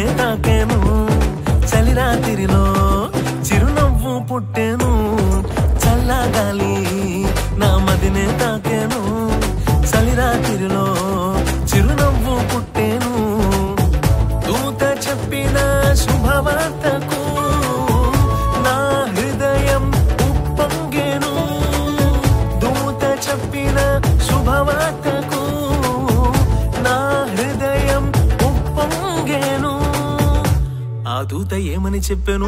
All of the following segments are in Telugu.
మదినే తాకేను చలిరాతిరిలో చిరునవ్వు పుట్టెను చల్లగాలి నా మదినే తాకేను చలిరాతిరిలో చిరునవ్వు పుట్టెను దూత చెప్పిన శుభవార్తకు నా హృదయం ఉప్పొంగెను దూత చెప్పిన శుభవార్తకు నా హృదయం ఉప్పొంగెను ఆ దూత ఏమని చెప్పాను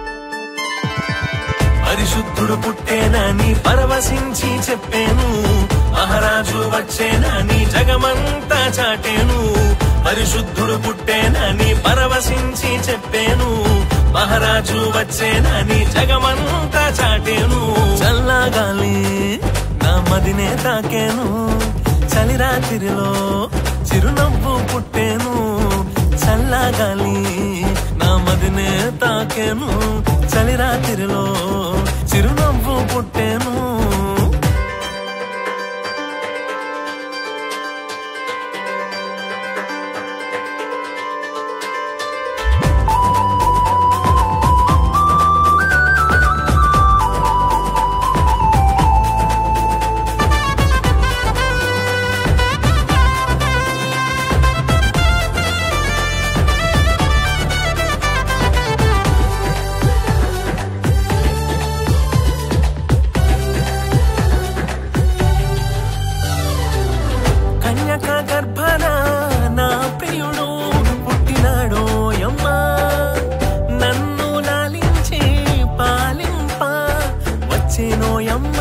పరిశుద్ధుడు పుట్టేనని పరవశించి చెప్పాను మహారాజు వచ్చేనని జగమంతా చాటేను పరిశుద్ధుడు పుట్టేనని పరవశించి చెప్పాను మహారాజు వచ్చేనని జగమంతా చాటేను చల్లగాలి నా మదినే తాకేను చలిరాత్రిలో చిరునవ్వు పుట్టేను చల్లగాలి నా మదినే తాకేను చలిరాత్రిలో చిరునవ్వు పుట్టేను కన్యక గర్భన నా ప్రియుడు పుట్టినాడో యమ్మ నన్ను లాలించి పాలింప వచ్చేనో యమ్మ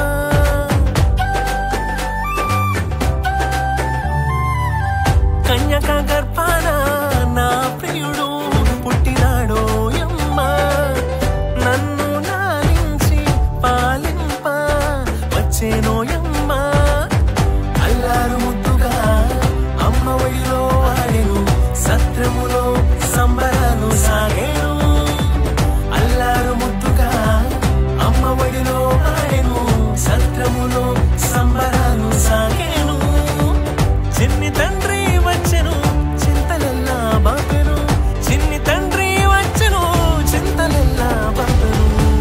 కన్యక గర్భన నా ప్రియుడు పుట్టినాడో యమ్మ నన్ను లాలించి పాలింప వచ్చేనో యమ్మ అల్లారు ముద్దుగా అమ్మ ఒడిలో ఆడెను సత్రములో సంబరాలు సాగేను అల్లారు ముద్దుగా అమ్మ ఒడిలో ఆడెను సత్రములో సంబరాలు సాగేను చిన్ని తండ్రి వచ్చెను చింతలెల్లా బాపెను చిన్ని తండ్రి వచ్చెను చింతలెల్లా బాపెను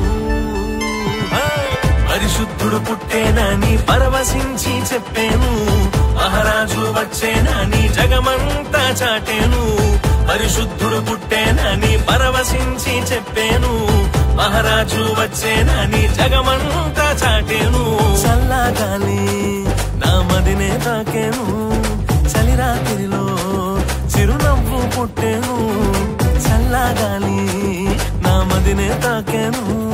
పరిశుద్ధుడు పుట్టేనని పరవశించి చెప్పాను మహారాజు వచ్చేనని జగమంతా చాటేను పరిశుద్ధుడు పుట్టేనని పరవశించి చెప్పాను మహారాజు వచ్చేనని జగమంతా చాటేను చల్లగాలి నా మదినే తాకేను చలిరాత్రిలో చిరునవ్వు పుట్టేను చల్లగాలి నా మదినే తాకేను